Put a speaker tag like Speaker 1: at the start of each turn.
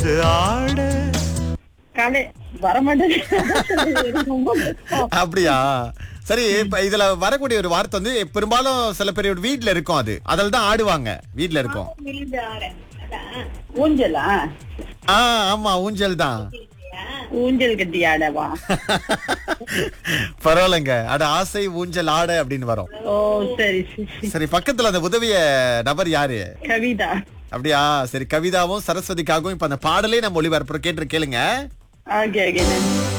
Speaker 1: ஆட
Speaker 2: காலை வரமாட்டேன் ரொம்ப கஷ்டம்.
Speaker 3: அப்படியா சரி இப்ப இதுல வரக்கூடிய ஒரு வார்த்தை வந்து பெரும்பாலும் சில பேர் வீட்ல இருக்கும் அது அதில் தான் ஆடுவாங்க வீட்ல இருக்கும்
Speaker 2: ஊஞ்சலா
Speaker 3: ஆ ஆமா ஊஞ்சல் தான்
Speaker 2: ஊஞ்சல் கட்டி ஆடவா
Speaker 3: பரவாயில்லைங்க அட ஆசை ஊஞ்சல் ஆட அப்படின்னு வரும்
Speaker 2: ஓ சரி சரி சரி.
Speaker 3: சரி பக்கத்துல அந்த உதவிய நபர் யாரு
Speaker 2: கவிதா
Speaker 3: அப்படியா சரி கவிதாவும் சரஸ்வதிக்காகவும் இப்ப அந்த பாடலே நம்ம ஒளிபரப்புறோம் கேட்டு கேளுங்க
Speaker 2: ஓகே ஓகே நன்றி